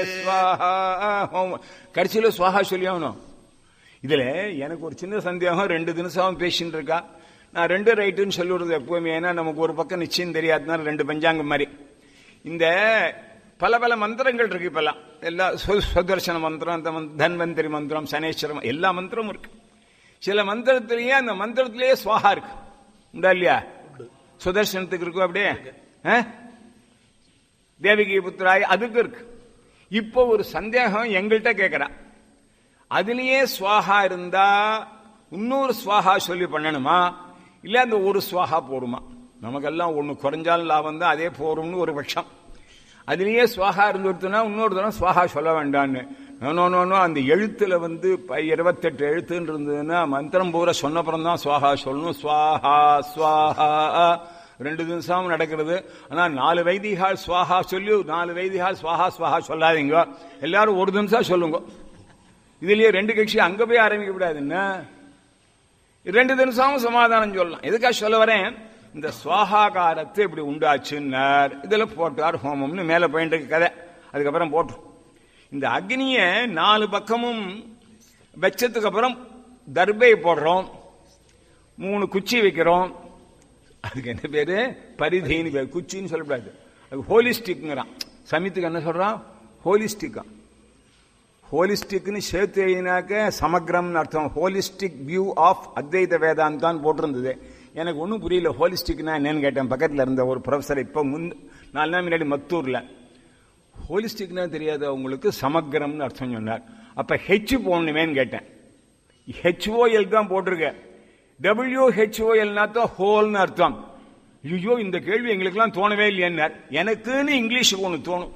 ஸ்வாஹா ஹோம கடைசியில் சுவாஹா சொல்லி ஆகணும் இதுல எனக்கு ஒரு சின்ன சந்தேகம் ரெண்டு தினசாவும் பேசின்னு இருக்கா நான் ரெண்டு ரைட்டுன்னு சொல்லிவிடுறது எப்பவுமே ஏன்னா நமக்கு ஒரு பக்கம் நிச்சயம் தெரியாதுனால ரெண்டு பஞ்சாங்கம் மாதிரி இந்த பல பல மந்திரங்கள் இருக்கு இப்பெல்லாம் எல்லா சு- சுதர்சன மந்திரம் அந்த மந்த்- தன்வந்தரி மந்திரம் சனேஸ்வரம் எல்லா மந்திரமும் இருக்கு சில மந்திரத்திலேயே அந்த மந்திரத்திலேயே சுவாஹா இருக்கு உண்டா இல்லையா சுதர்சனத்துக்கு இருக்கும் அப்படியே ஆ? தேவகி புத்திராய் அதுக்கு இருக்கு இப்போ ஒரு சந்தேகம் எங்கள்கிட்ட கேட்கிறா அதுலயே சுவாஹா இருந்தா இன்னொரு சுவாஹா சொல்லி பண்ணணுமா இல்ல அந்த ஒரு சுவாஹா போடுமா நமக்கெல்லாம் ஒண்ணு குறைஞ்சாலும் லாபம் தான் அதே போறோம்னு ஒரு பட்சம் அதுலயே சுவாஹா இருந்துருத்துனா இன்னொரு தரம் சுவாஹா சொல்ல வேண்டான்னு நோ நோ நோ அந்த எழுத்துல வந்து ப- இருபத்தெட்டு எழுத்துன்னு இருந்ததுன்னா மந்திரம் பூரா சொன்னப்புறம் தான் சுவாஹா சொல்லணும் சுவாஹா சுவாஹா ரெண்டு திவசம் நடக்கிறது ஆனா நாலு வைதிகால் சுவாஹா சொல்லி நாலு வைதிகால் சுவாஹா சுவாஹா சொல்லாதீங்க எல்லாரும் ஒரு நிமிஷம் சொல்லுங்க இதுலயே ரெண்டு கட்சி அங்க போய் ஆரம்பிக்க கூடாதுன்னா ரெண்டு தினசாவும் சமாதானம் சொல்லலாம் எதுக்காக சொல்ல வரேன் இந்த சுவாகாகாரத்தை இப்படி உண்டாச்சுன்னார் இதுல போட்டார் ஹோமம்னு மேல போயிட்டு இருக்கு கதை அதுக்கப்புறம் போட்டோம் இந்த அக்னிய நாலு பக்கமும் வச்சதுக்கு அப்புறம் தர்பை போடுறோம் மூணு குச்சி வைக்கிறோம் அதுக்கு என்ன பேரு பரிதின்னு பேர் குச்சின்னு சொல்லக்கூடாது அது ஹோலிஸ்டிக்ங்கிறான் சமித்துக்கு என்ன சொல்றான் ஹோலிஸ்டிக்கா ஹோலிஸ்டிக்னு சேர்த்து எழுதினாக்க சமக்ரம்னு அர்த்தம் ஹோலிஸ்டிக் வியூ ஆஃப் அத்வைத வேதாந்தான் போட்டிருந்தது எனக்கு ஒன்றும் புரியல ஹோலிஸ்டிக்னா என்னன்னு கேட்டேன் பக்கத்தில் இருந்த ஒரு ப்ரொஃபஸர் இப்போ முன் நாலு நாள் முன்னாடி மத்தூர்ல ஹோலிஸ்டிக்னா தெரியாத உங்களுக்கு சமக்ரம்னு அர்த்தம் சொன்னார் அப்ப ஹெச் போடணுமேன்னு கேட்டேன் ஹெச்ஓஎல் தான் போட்டிருக்க டபிள்யூ ஹெச்ஓஎல்னா தான் ஹோல்னு அர்த்தம் ஐயோ இந்த கேள்வி எங்களுக்கெல்லாம் தோணவே இல்லையார் எனக்குன்னு இங்கிலீஷுக்கு ஒன்று தோணும்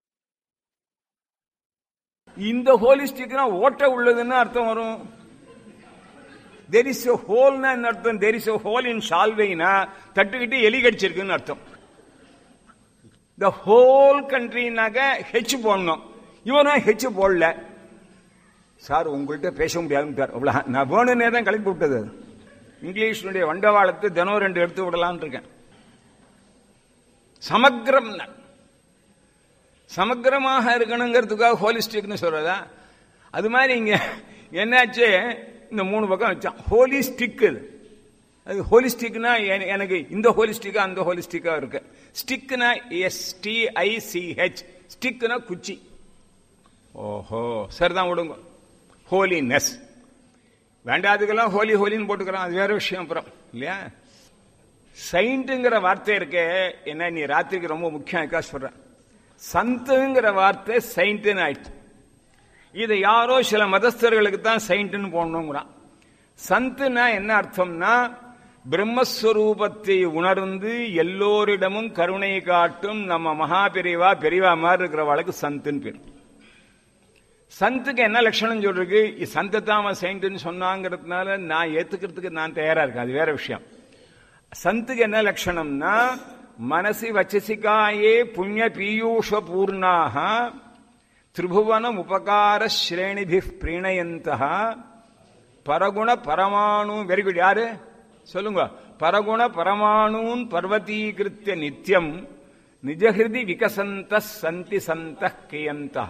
இந்த ஹோலிஸ்டிக்னா ஓட்ட உள்ளதுன்னு அர்த்தம் வரும் தெர் இஸ் a ஹோல்னா என்ன அர்த்தம் there is a hole in ஷால்வைனா தட்டுக்கிட்டு எலி கடிச்சிருக்குன்னு அர்த்தம் த ஹோல் கண்ட்ரினாக்க ஹெச் போடணும் இவனும் ஹெச் போடல சார் உங்கள்கிட்ட பேச முடியாதுன்னு அவ்வளோ நான் வேணும்னே தான் கிளப்பி விட்டது அது. இங்கிலீஷினுடைய வண்டவாளத்தை தினம் ரெண்டு எடுத்து விடலாம்னு இருக்கேன் சமக்ரம் சமக்கிரமாக இருக்கணுங்கிறதுக்காக ஹோலிஸ்டிக்னு சொல்றதா அது மாதிரி இங்க என்னாச்சு இந்த மூணு பக்கம் வச்சான் ஹோலிஸ்டிக் இது அது ஹோலிஸ்டிக்னா எனக்கு இந்த ஹோலிஸ்டிக்கா அந்த ஹோலிஸ்டிக்கா இருக்கு ஸ்டிக்னா S T I C H ஸ்டிக்னா குச்சி ஓஹோ சரிதான் விடுங்க ஹோலினஸ் வேண்டாதுக்கெல்லாம் ஹோலி ஹோலின்னு போட்டுக்கிறான் அது வேற விஷயம் அப்புறம் இல்லையா சைண்ட்டுங்கிற வார்த்தை இருக்கே என்ன நீ ராத்திரிக்கு ரொம்ப முக்கியம் இருக்கா சொல்றேன் சந்துங்கிற வார்த்தை சைண்ட்னு ஆயிடுச்சு இதை யாரோ சில மதஸ்தர்களுக்கு தான் சைண்ட்னு போடணுங்கிறான் சந்துனா என்ன அர்த்தம்னா பிரம்மஸ்வரூபத்தை உணர்ந்து எல்லோரிடமும் கருணை காட்டும் நம்ம மகா பெரியவா பெரியவா மாதிரி இருக்கிறவளுக்கு சந்துன்னு பேர் சந்துக்கு என்ன லட்சணம் சொல்றது சந்தை தான் சைண்ட்னு சொன்னாங்கிறதுனால நான் ஏத்துக்கிறதுக்கு நான் தயாரா இருக்கேன் அது வேற விஷயம் சந்துக்கு என்ன லட்சணம்னா மனசி வச்சசிகாயே புண்ணிய பீயூஷ பூர்ணாக திரிபுவனம் உபகார ஸ்ரேணிபி பிரீணயந்த பரகுண பரமாணு வெரி குட் யாரு சொல்லுங்க பரகுண பரமாணூன் பர்வதீகிருத்திய நித்தியம் நிஜஹிருதி விகசந்த சந்தி சந்த கியந்தா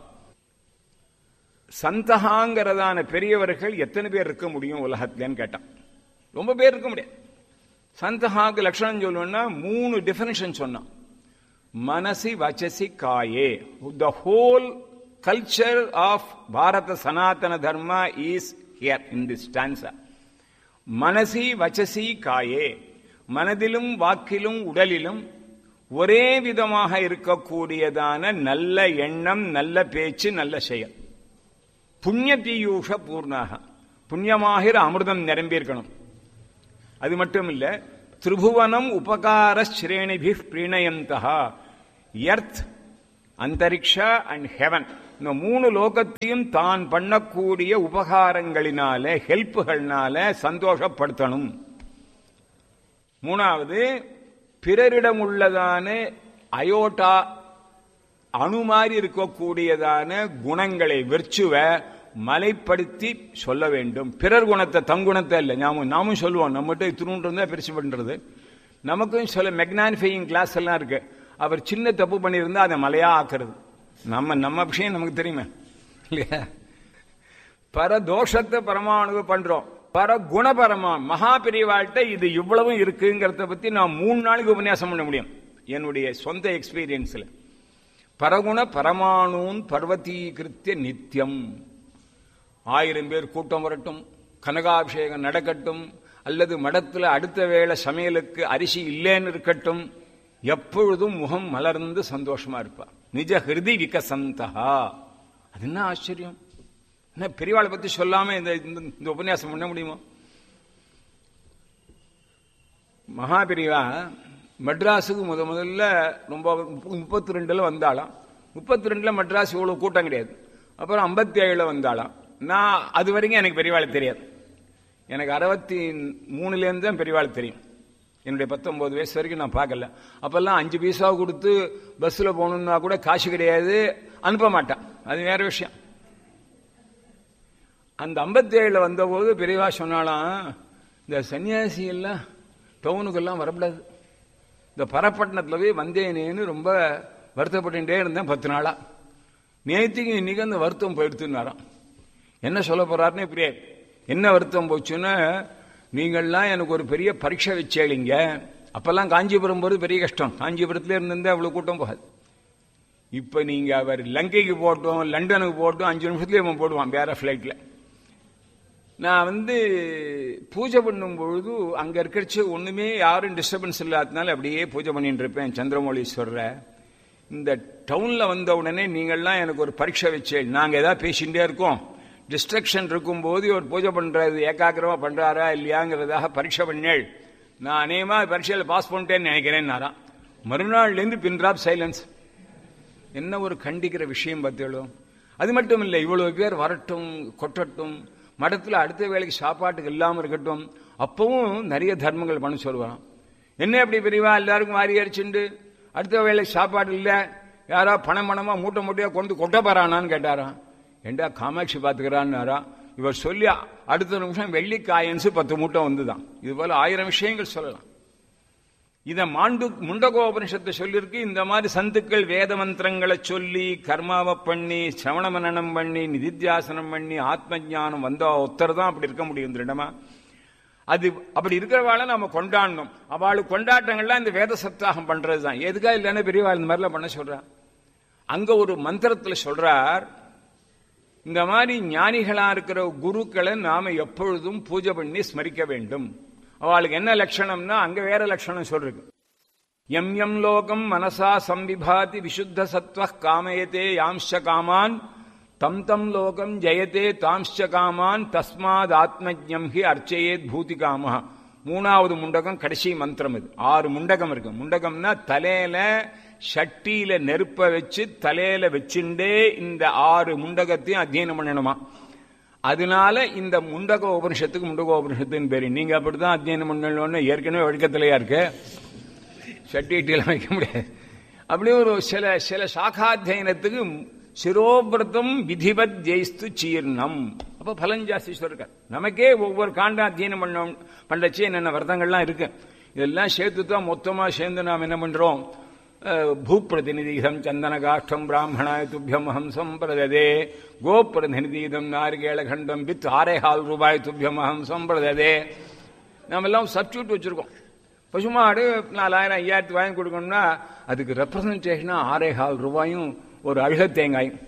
சந்தகாங்கிறதான பெரியவர்கள் எத்தனை பேர் இருக்க முடியும் உலகத்துலன்னு கேட்டான் ரொம்ப பேர் இருக்க முடியாது சந்தகாக்கு லட்சணம் சொல்லணும்னா மூணு டெபினிஷன் சொன்னான் மனசி வச்சசி காயே the whole culture of Bharata Sanatana Dharma is here in this stanza மனசி வச்சசி காயே மனதிலும் வாக்கிலும் உடலிலும் ஒரே விதமாக இருக்கக்கூடியதான நல்ல எண்ணம் நல்ல பேச்சு நல்ல செயல் புண்ணிய பீயூஷ பூர்ணாக புண்ணியமாகிற அமிர்தம் நிரம்பியிருக்கணும் அது மட்டும் இல்ல திரிபுவனம் உபகார ஸ்ரேணிபி பிரீணயந்தா எர்த் அந்தரிக்ஷா அண்ட் ஹெவன் இந்த மூணு லோகத்தையும் தான் பண்ணக்கூடிய உபகாரங்களினால ஹெல்ப்புகள்னால சந்தோஷப்படுத்தணும் மூணாவது பிறரிடம் உள்ளதான அயோட்டா அணு மாதிரி இருக்கக்கூடியதான குணங்களை வெர்ச்சுவ மலைப்படுத்தி சொல்ல வேண்டும் பிறர் குணத்தை தங்குணத்தை இல்லை நாமும் நாமும் சொல்லுவோம் நம்மகிட்ட இத்தினூன்று இருந்தா பெருசு பண்றது நமக்கும் சில மெக்னானிஃபையிங் கிளாஸ் எல்லாம் இருக்கு அவர் சின்ன தப்பு பண்ணியிருந்தா அதை மலையா ஆக்குறது நம்ம நம்ம விஷயம் நமக்கு தெரியுமே இல்லையா பரதோஷத்தை பரமானு பண்றோம் பர குணபரமா மகா பிரிவாழ்கிட்ட இது இவ்வளவும் இருக்குங்கிறத பத்தி நான் மூணு நாளைக்கு உபன்யாசம் பண்ண முடியும் என்னுடைய சொந்த எக்ஸ்பீரியன்ஸ்ல பரகுண பரமானூன் பர்வதீகிருத்திய நித்தியம் ஆயிரம் பேர் கூட்டம் வரட்டும் கனகாபிஷேகம் நடக்கட்டும் அல்லது மடத்துல அடுத்த வேளை சமையலுக்கு அரிசி இல்லைன்னு இருக்கட்டும் எப்பொழுதும் முகம் மலர்ந்து சந்தோஷமா இருப்பா நிஜ ஹிருதி விகசந்தா அது என்ன ஆச்சரியம் என்ன பெரியவாளை பத்தி சொல்லாம இந்த இந்த- இந்த உபன்யாசம் பண்ண முடியுமா மகாபிரிவா மெட்ராஸுக்கு முத முதல்ல ரொம்ப முப்பத்தி ரெண்டுல வந்தாளாம் முப்பத்தி ரெண்டுல மெட்ராஸ் இவ்வளவு கூட்டம் கிடையாது அப்புறம் ஐம்பத்தி ஏழுல வந்தாளாம் நான் அது வரைக்கும் எனக்கு பெரியவாளை தெரியாது எனக்கு அறுபத்தி மூணுலேருந்து தான் பெரியவாளை தெரியும் என்னுடைய பத்தொன்பது வயசு வரைக்கும் நான் பார்க்கல அப்பெல்லாம் அஞ்சு பைசா கொடுத்து பஸ்ஸில் போகணுன்னா கூட காசு கிடையாது அனுப்ப மாட்டான் அது வேற விஷயம் அந்த ஐம்பத்தி ஏழில் வந்தபோது பெரியவா சொன்னாலாம் இந்த சன்னியாசி எல்லாம் டவுனுக்கெல்லாம் வரக்கூடாது இந்த பரப்பட்டினத்தில் போய் வந்தேனேன்னு ரொம்ப வருத்தப்பட்டுட்டே இருந்தேன் பத்து நாளா நேத்திக்கு இன்னைக்கு அந்த வருத்தம் போயிடுத்துனாராம் என்ன சொல்ல போறாருன்னு இப்படியே என்ன வருத்தம் போச்சுன்னா நீங்கள்லாம் எனக்கு ஒரு பெரிய பரீட்சை வச்சேளிங்க அப்பெல்லாம் காஞ்சிபுரம் போறது பெரிய கஷ்டம் காஞ்சிபுரத்துல இருந்திருந்தா அவ்வளவு கூட்டம் போகாது இப்ப நீங்க அவர் லங்கைக்கு போட்டோம் லண்டனுக்கு போட்டோம் அஞ்சு நிமிஷத்துலயே இவன் போடுவான் வேற பிளைட்ல நான் வந்து பூஜை பண்ணும் பொழுது அங்க இருக்கிறச்சு ஒண்ணுமே யாரும் டிஸ்டர்பன்ஸ் இல்லாததுனால அப்படியே பூஜை பண்ணிட்டு இருப்பேன் சந்திரமௌலீஸ்வரர இந்த டவுன்ல வந்த உடனே நீங்கள்லாம் எனக்கு ஒரு பரீட்சை வச்சு நாங்க ஏதாவது பேசிட்டே இருக்கோம் டிஸ்ட்ரக்ஷன் இருக்கும்போது ஒரு பூஜை பண்றது ஏகாகிரமா பண்றாரா இல்லையாங்கிறதாக பரீட்சை பண்ணேள் நான் அநேகமா பரீட்சையில பாஸ் பண்ணிட்டேன்னு நினைக்கிறேன்னாராம் மறுநாள்ல இருந்து பின் டிராப் சைலன்ஸ் என்ன ஒரு கண்டிக்கிற விஷயம் பார்த்தேளும் அது மட்டும் இல்லை இவ்வளவு பேர் வரட்டும் கொட்டட்டும் மடத்துல அடுத்த வேலைக்கு சாப்பாட்டுக்கு இல்லாம இருக்கட்டும் அப்பவும் நிறைய தர்மங்கள் பண்ண சொல்லுவான் என்ன அப்படி பெரியவா எல்லாருக்கும் வாரி அடிச்சுண்டு அடுத்த வேலைக்கு சாப்பாடு இல்ல யாரா பணம் பணமா மூட்டை மூட்டையா கொண்டு கொட்ட போறானான்னு கேட்டாராம் ஏண்டா காமாட்சி பாத்துக்கிறான்னாரா இவர் சொல்லி அடுத்த நிமிஷம் வெள்ளிக்காயன்ஸ் பத்து மூட்டை வந்துதான் இது போல ஆயிரம் விஷயங்கள் சொல்லலாம் இத மாண்டு முண்டகோபனிஷத்தை சொல்லியிருக்கு இந்த மாதிரி சந்துக்கள் வேத மந்திரங்களை சொல்லி கர்மாவை பண்ணி சிரவண மனனம் பண்ணி நிதித்தியாசனம் பண்ணி ஆத்ம ஞானம் வந்த ஒருத்தர் தான் அப்படி இருக்க முடியும் திருடமா அது அப்படி இருக்கிறவாள நாம கொண்டாடணும் அவளுக்கு கொண்டாட்டங்கள்லாம் இந்த வேத சப்தாகம் பண்றதுதான் எதுக்கா இல்லைன்னா பெரியவாள் இந்த மாதிரிலாம் பண்ண சொல்றா அங்க ஒரு மந்திரத்துல சொல்றார் இந்த மாதிரி ஞானிகளா இருக்கிற குருக்களை நாம எப்பொழுதும் பூஜை பண்ணி ஸ்மரிக்க வேண்டும் அவளுக்கு என்ன லட்சணம்னா அங்க வேற லட்சணம் சொல்றது எம் எம் லோகம் மனசா சம்பிபாதி விசுத்த சத்வ காமயத்தே யாம்ச காமான் தம் தம் லோகம் ஜெயத்தே தாம்ச காமான் தஸ்மாத் ஆத்மஜம் ஹி அர்ச்சயேத் பூதி காம மூணாவது முண்டகம் கடைசி மந்திரம் இது ஆறு முண்டகம் இருக்கு முண்டகம்னா தலையில சட்டியில நெருப்ப வச்சு தலையில வச்சுண்டே இந்த ஆறு முண்டகத்தையும் அத்தியனம் பண்ணணுமா அதனால இந்த முண்டக உபனிஷத்துக்கு முண்டக உபனிஷத்துன்னு பேரு நீங்க அப்படிதான் அத்தியனம் பண்ணணும்னு ஏற்கனவே வழக்கத்திலேயா இருக்கு சட்டிட்டெல்லாம் வைக்க முடியாது அப்படி ஒரு சில சில சாகாத்தியனத்துக்கு சிரோபிரதம் விதிவத் ஜெயிஸ்து சீர்ணம் அப்ப பலன் ஜாஸ்தி சொல்லிருக்கார் நமக்கே ஒவ்வொரு காண்டம் அத்தியனம் பண்ணோம் பண்றச்சு என்னென்ன விரதங்கள்லாம் இருக்கு இதெல்லாம் சேர்த்து தான் மொத்தமா சேர்ந்து நாம் என்ன பண்றோம் பூப்பிரதிநிதிகம் சந்தனகாஷ்டம் பிராமணாய துப்பியம் அஹம் சம்பிரததே கோப்பிரதிநிதிதம் நாரிகேளகண்டம் வித் ஆரேகால் ரூபாய் துப்பியம் அஹம் சம்பிரததே நாம எல்லாம் சப்ஸ்டியூட் வச்சிருக்கோம் பசுமாடு நாலாயிரம் ஐயாயிரத்து வாங்கி கொடுக்கணும்னா அதுக்கு ரெப்ரசன்டேஷனா ஆரேகால் ரூபாயும் ஒரு அழுக தேங்காயும்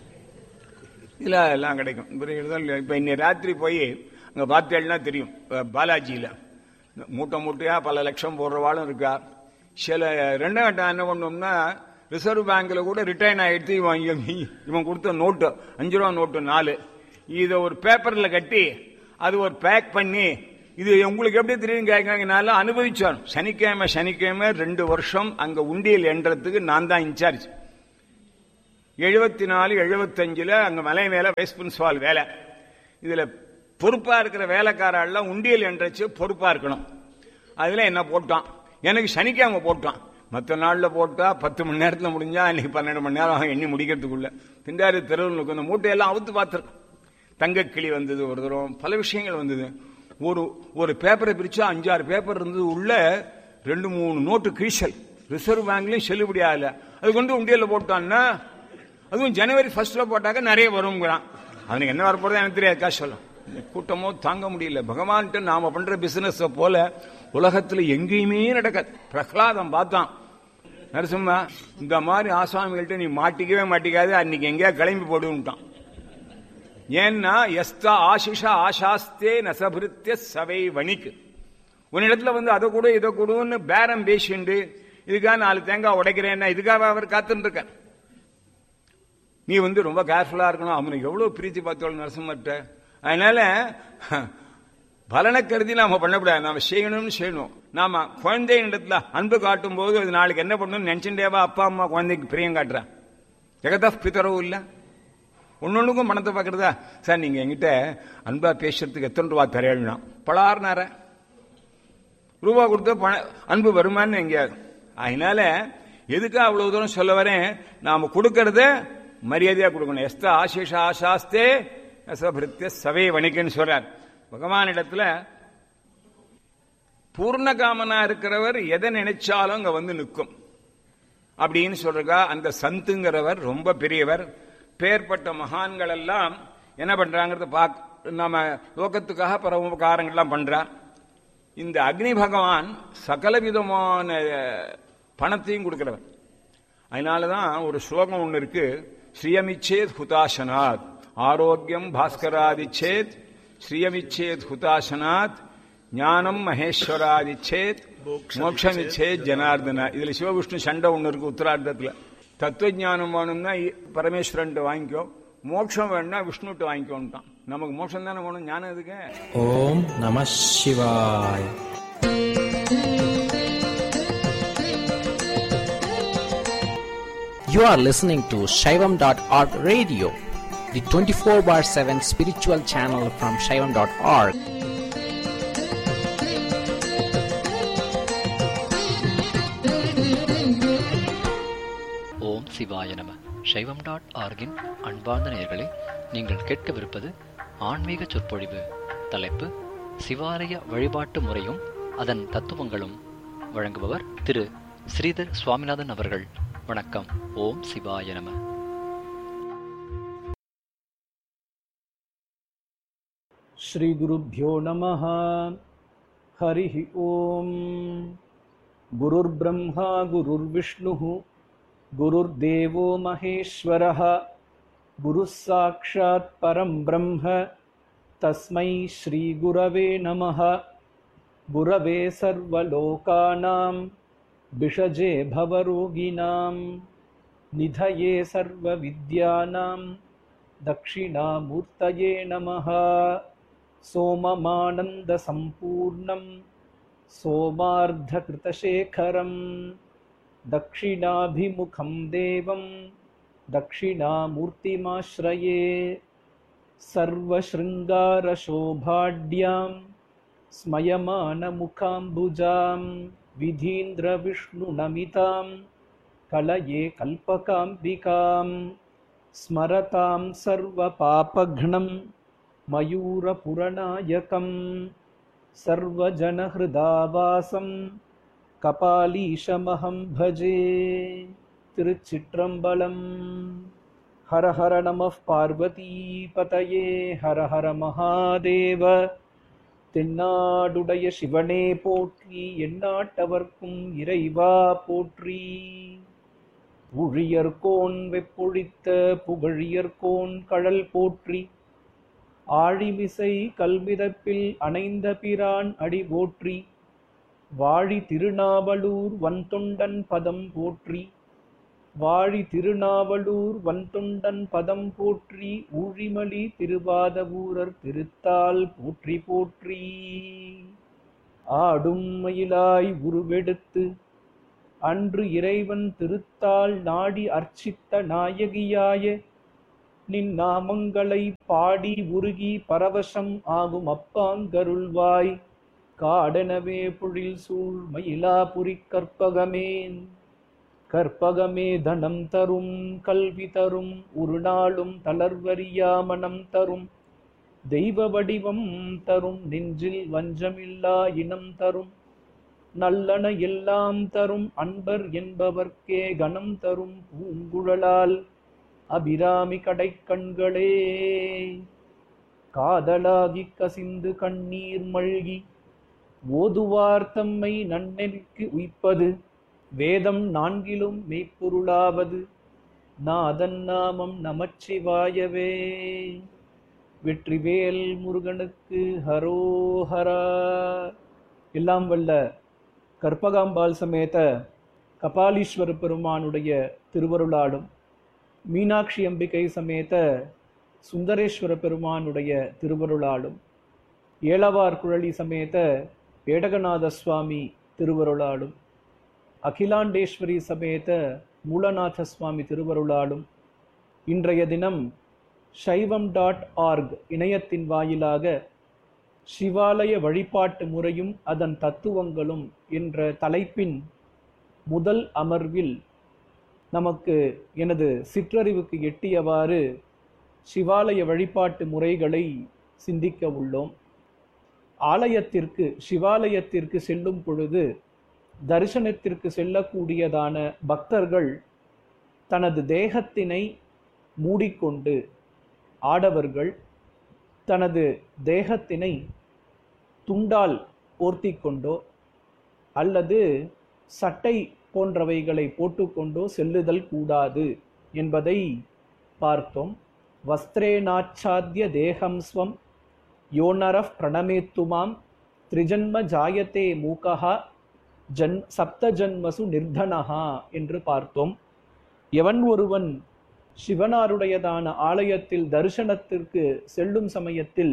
இதுல எல்லாம் கிடைக்கும் இப்ப இன்னைக்கு ராத்திரி போய் அங்க பார்த்தேன்னா தெரியும் பாலாஜியில மூட்டை மூட்டையா பல லட்சம் போடுறவாளும் இருக்கா சில ரெண்டாம் கட்டம் என்ன பண்ணோம்னா ரிசர்வ் பேங்க்ல கூட ரிட்டைன் ஆயிடுத்து இவன் இவன் கொடுத்த நோட்டு அஞ்சு ரூபா நோட்டு நாலு இதை ஒரு பேப்பர்ல கட்டி அது ஒரு பேக் பண்ணி இது உங்களுக்கு எப்படி தெரியும் கேட்கறதுனால அனுபவிச்சோம் சனிக்கிழமை சனிக்கிழமை ரெண்டு வருஷம் அங்க உண்டியல் என்றதுக்கு நான் தான் இன்சார்ஜ் எழுபத்தி நாலு எழுபத்தஞ்சுல அங்க மலை மேல வைஸ் பிரின்சிபால் வேலை இதுல பொறுப்பா இருக்கிற வேலைக்காரெல்லாம் உண்டியல் என்றச்சு பொறுப்பா இருக்கணும் அதுல என்ன போட்டான் எனக்கு சனிக்கிழமை போட்டான் மற்ற நாள்ல போட்டா பத்து மணி நேரத்துல முடிஞ்சா இன்னைக்கு பன்னெண்டு மணி நேரம் எண்ணி முடிக்கிறதுக்குள்ள திண்டாரி தெருவில் இந்த மூட்டையெல்லாம் அவுத்து பார்த்துருக்கோம் தங்கக்கிளி வந்தது ஒரு தரம் பல விஷயங்கள் வந்தது ஒரு ஒரு பேப்பரை பிரிச்சா அஞ்சாறு பேப்பர் இருந்தது உள்ள ரெண்டு மூணு நோட்டு கிழிச்சல் ரிசர்வ் பேங்க்லயும் செல்லுபடி ஆகல அது கொண்டு உண்டியல்ல போட்டான்னா அதுவும் ஜனவரி ஃபர்ஸ்ட்ல போட்டாக்க நிறைய வருங்கிறான் அவனுக்கு என்ன வரப்போறது எனக்கு தெரியாது காசு சொல்லும் கூட்டமோ தாங்க முடியல பகவான்கிட்ட நாம பண்ற பிசினஸ் போல உலகத்துல எங்கேயுமே நடக்காது பிரகலாதம் பார்த்தான் நரசிம்மா இந்த மாதிரி ஆசாமிகள்ட்ட நீ மாட்டிக்கவே மாட்டிக்காது அன்னைக்கு எங்கேயா கிளம்பி போடுன்ட்டான் ஏன்னா எஸ்தா ஆசிஷ ஆசாஸ்தே நசபிருத்திய சவை வணிக்கு உன்னிடத்துல வந்து அதை கொடு இதை கொடுன்னு பேரம் பேசிண்டு இதுக்காக நாலு தேங்காய் உடைக்கிறேன்னா இதுக்காக அவர் காத்துட்டு இருக்கார் நீ வந்து ரொம்ப கேர்ஃபுல்லா இருக்கணும் அவனுக்கு எவ்வளவு பிரீத்தி பார்த்தோம் நரசிம்மர்கிட்ட அதனால பலனை கருதி நாம பண்ணக்கூடாது நாம செய்யணும்னு செய்யணும் நாம குழந்தை இடத்துல அன்பு காட்டும் போது அது நாளைக்கு என்ன பண்ணணும்னு நினைச்சுட்டேவா அப்பா அம்மா குழந்தைக்கு பிரியம் காட்டுறான் ஜெகதா பித்தரவு இல்லை ஒன்னொன்னுக்கும் பணத்தை பார்க்கறதா சார் நீங்க என்கிட்ட அன்பா பேசுறதுக்கு எத்தனை ரூபா தரையணும் பலார்னார ரூபா கொடுத்தா பண அன்பு வருமான்னு எங்க அதனால எதுக்கு அவ்வளவு தூரம் சொல்ல வரேன் நாம கொடுக்கறத மரியாதையா கொடுக்கணும் எஸ்த ஆசேஷ ஆசாஸ்தே சபிருத்திய சவே வணிகன்னு சொல்றார் பகவான் இடத்துல பூர்ணகாமனா இருக்கிறவர் எதை நினைச்சாலும் அங்க வந்து நிற்கும் அப்படின்னு சொல்றா அந்த சந்துங்கிறவர் ரொம்ப பெரியவர் பேர்பட்ட மகான்கள் எல்லாம் என்ன பண்றாங்கிறத பாக் நம்ம லோகத்துக்காக பல உபகாரங்கள்லாம் பண்றா இந்த அக்னி பகவான் சகல விதமான பணத்தையும் கொடுக்கிறவர் அதனாலதான் ஒரு ஸ்லோகம் ஒன்று இருக்கு ஸ்ரீயமிச்சேத் ஹுதாசனாத் ஆரோக்கியம் பாஸ்கராதிச்சேத் ஸ்ரீயமிச்சேத் ஹுதாசனாத் ஞானம் மகேஸ்வராதிச்சேத் மோட்சமிச்சேத் ஜனார்தனா இதுல சிவவிஷ்ணு சண்டை ஒன்று இருக்கு உத்தரார்த்தத்துல தத்துவ ஞானம் வேணும்னா பரமேஸ்வரன் வாங்கிக்கோ மோட்சம் வேணும்னா விஷ்ணுட்டு வாங்கிக்கோன்ட்டான் நமக்கு மோட்சம் தானே வேணும் ஞானம் எதுக்கு ஓம் நம சிவாய் You are listening to Shaivam.org radio, the 24 bar 7 spiritual channel from Shaivam.org. ஓம் சிவாய நம சைவம் டாட் ஆர்கின் அன்பார்ந்த நேயர்களே நீங்கள் கேட்கவிருப்பது ஆன்மீக சொற்பொழிவு தலைப்பு சிவாலய வழிபாட்டு முறையும் அதன் தத்துவங்களும் வழங்குபவர் திரு ஸ்ரீதர் சுவாமிநாதன் அவர்கள் வணக்கம் ஓம் சிவாய நம श्रीगुरुभ्यो नमः हरिः ॐ गुरुर्ब्रह्मा गुरुर्विष्णुः गुरुर्देवो महेश्वरः गुरुः साक्षात् परं ब्रह्म तस्मै श्रीगुरवे नमः गुरवे सर्वलोकानां विषजे भवरोगिणां निधये सर्वविद्यानां दक्षिणामूर्तये नमः सोममानन्दसम्पूर्णं सोमार्धकृतशेखरं दक्षिणाभिमुखं देवं दक्षिणामूर्तिमाश्रये सर्वशृङ्गारशोभाढ्यां स्मयमानमुखाम्बुजां विधीन्द्रविष्णुनमितां कलये कल्पकाम्बिकाम् स्मरतां सर्वपापघ्नं मयूरपुरनायकं सर्वजनहृदावासं कपालीशमहं भजे திருச்சிற்றம்பலம் ஹர ஹர நம பார்வதீபதயே ஹர ஹர மகாதேவ தென்னாடுடைய சிவனே போற்றி எந்நாட்டவர்க்கும் இறைவா போற்றி புழியர்கோன் வெப்பொழித்த புகழியர்கோன் கழல் போற்றி ஆழிமிசை கல்மிதப்பில் அணைந்த பிரான் அடி போற்றி வாழி திருநாவலூர் வன்தொண்டன் பதம் போற்றி வாழி திருநாவலூர் வன்தொண்டன் பதம் போற்றி ஊழிமலி திருவாதவூரர் திருத்தால் போற்றி போற்றி ஆடும் மயிலாய் உருவெடுத்து அன்று இறைவன் திருத்தாள் நாடி அர்ச்சித்த நாயகியாய நின் நாமங்களை பாடி உருகி பரவசம் ஆகும் அப்பாங்கருள்வாய் காடனவே புழில் சூழ் மயிலாபுரி கற்பகமேன் கற்பகமே தனம் தரும் கல்வி தரும் ஒரு நாளும் தளர்வரியா மனம் தரும் தெய்வ வடிவம் தரும் நெஞ்சில் வஞ்சமில்லா இனம் தரும் நல்லன எல்லாம் தரும் அன்பர் என்பவர்க்கே கணம் தரும் பூங்குழலால் அபிராமி கடைக்கண்களே காதலாகி கசிந்து கண்ணீர் மல்கி ஓதுவார் தம்மை நன்னெறிக்கு உய்ப்பது வேதம் நான்கிலும் மெய்ப்பொருளாவது நாதன் நாமம் நமச்சிவாயவே வெற்றிவேல் முருகனுக்கு ஹரோஹரா எல்லாம் வல்ல கற்பகாம்பாள் சமேத கபாலீஸ்வர பெருமானுடைய திருவருளாலும் மீனாட்சி அம்பிகை சமேத சுந்தரேஸ்வர பெருமானுடைய திருவருளாலும் ஏலவார் குழலி சமேத ஏடகநாத சுவாமி திருவருளாலும் அகிலாண்டேஸ்வரி சமேத மூலநாத சுவாமி திருவருளாலும் இன்றைய தினம் சைவம் டாட் ஆர்க் இணையத்தின் வாயிலாக சிவாலய வழிபாட்டு முறையும் அதன் தத்துவங்களும் என்ற தலைப்பின் முதல் அமர்வில் நமக்கு எனது சிற்றறிவுக்கு எட்டியவாறு சிவாலய வழிபாட்டு முறைகளை சிந்திக்க உள்ளோம் ஆலயத்திற்கு சிவாலயத்திற்கு செல்லும் பொழுது தரிசனத்திற்கு செல்லக்கூடியதான பக்தர்கள் தனது தேகத்தினை மூடிக்கொண்டு ஆடவர்கள் தனது தேகத்தினை துண்டால் போர்த்தி கொண்டோ அல்லது சட்டை போன்றவைகளை போட்டுக்கொண்டோ செல்லுதல் கூடாது என்பதை பார்த்தோம் வஸ்திரேனாச்சாத்திய தேகம் ஸ்வம் யோனரஃப் பிரணமேத்துமாம் திரிஜன்ம ஜாயத்தே மூகா ஜன் சப்த ஜன்மசு நிர்தனஹா என்று பார்த்தோம் எவன் ஒருவன் சிவனாருடையதான ஆலயத்தில் தரிசனத்திற்கு செல்லும் சமயத்தில்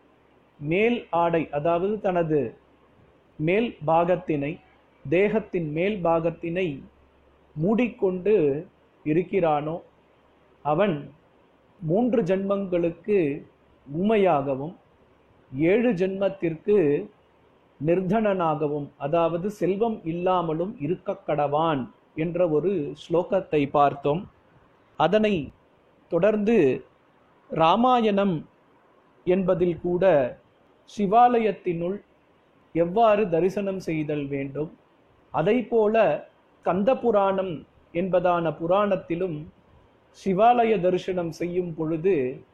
மேல் ஆடை அதாவது தனது மேல் பாகத்தினை தேகத்தின் மேல் பாகத்தினை மூடிக்கொண்டு இருக்கிறானோ அவன் மூன்று ஜென்மங்களுக்கு உமையாகவும் ஏழு ஜென்மத்திற்கு நிர்தனனாகவும் அதாவது செல்வம் இல்லாமலும் இருக்கக் கடவான் என்ற ஒரு ஸ்லோகத்தை பார்த்தோம் அதனை தொடர்ந்து ராமாயணம் என்பதில் கூட சிவாலயத்தினுள் எவ்வாறு தரிசனம் செய்தல் வேண்டும் அதைப்போல கந்த புராணம் என்பதான புராணத்திலும் சிவாலய தரிசனம் செய்யும் பொழுது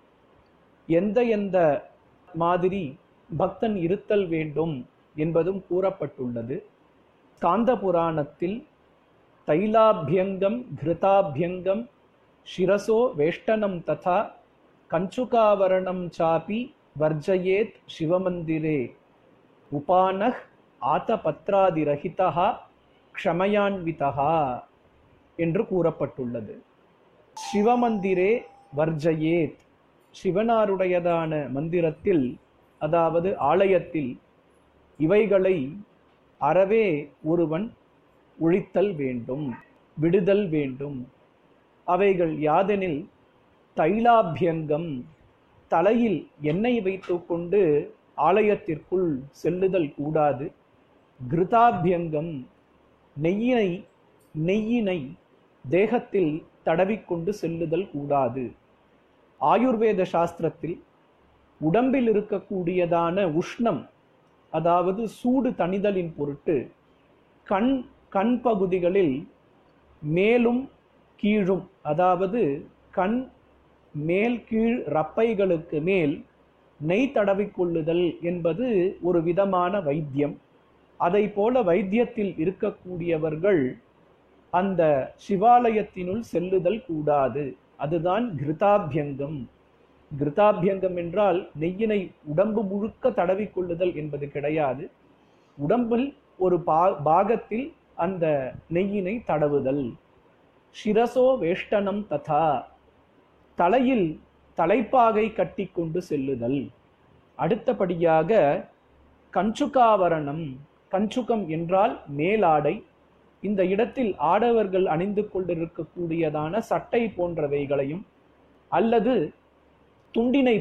எந்த எந்த மாதிரி பக்தன் இருத்தல் வேண்டும் என்பதும் கூறப்பட்டுள்ளது காந்த புராணத்தில் தைலாபியங்கம் கிருதாபியங்கம் சிரசோ வேஷ்டனம் ததா கஞ்சுகாவரணம் சாபி வர்ஜயேத் சிவமந்திரே உபானஹ் ஆதபத்ராதிரஹிதா க்ஷமயான்விதா என்று கூறப்பட்டுள்ளது சிவமந்திரே வர்ஜயேத் சிவனாருடையதான மந்திரத்தில் அதாவது ஆலயத்தில் இவைகளை அறவே ஒருவன் ஒழித்தல் வேண்டும் விடுதல் வேண்டும் அவைகள் யாதெனில் தைலாபியங்கம் தலையில் எண்ணெய் வைத்துக்கொண்டு ஆலயத்திற்குள் செல்லுதல் கூடாது கிருதாபியங்கம் நெய்யினை நெய்யினை தேகத்தில் தடவிக்கொண்டு செல்லுதல் கூடாது ஆயுர்வேத சாஸ்திரத்தில் உடம்பில் இருக்கக்கூடியதான உஷ்ணம் அதாவது சூடு தணிதலின் பொருட்டு கண் கண் பகுதிகளில் மேலும் கீழும் அதாவது கண் மேல் கீழ் ரப்பைகளுக்கு மேல் நெய் தடவிக்கொள்ளுதல் என்பது ஒரு விதமான வைத்தியம் அதை போல வைத்தியத்தில் இருக்கக்கூடியவர்கள் அந்த சிவாலயத்தினுள் செல்லுதல் கூடாது அதுதான் கிருதாபியங்கம் கிருதாபியங்கம் என்றால் நெய்யினை உடம்பு முழுக்க தடவிக்கொள்ளுதல் என்பது கிடையாது உடம்பில் ஒரு பா பாகத்தில் அந்த நெய்யினை தடவுதல் சிரசோ வேஷ்டனம் ததா தலையில் தலைப்பாகை கட்டிக்கொண்டு செல்லுதல் அடுத்தபடியாக கஞ்சுகாவரணம் கஞ்சுகம் என்றால் மேலாடை இந்த இடத்தில் ஆடவர்கள் அணிந்து கொண்டிருக்கக்கூடியதான சட்டை போன்றவைகளையும் அல்லது துண்டினை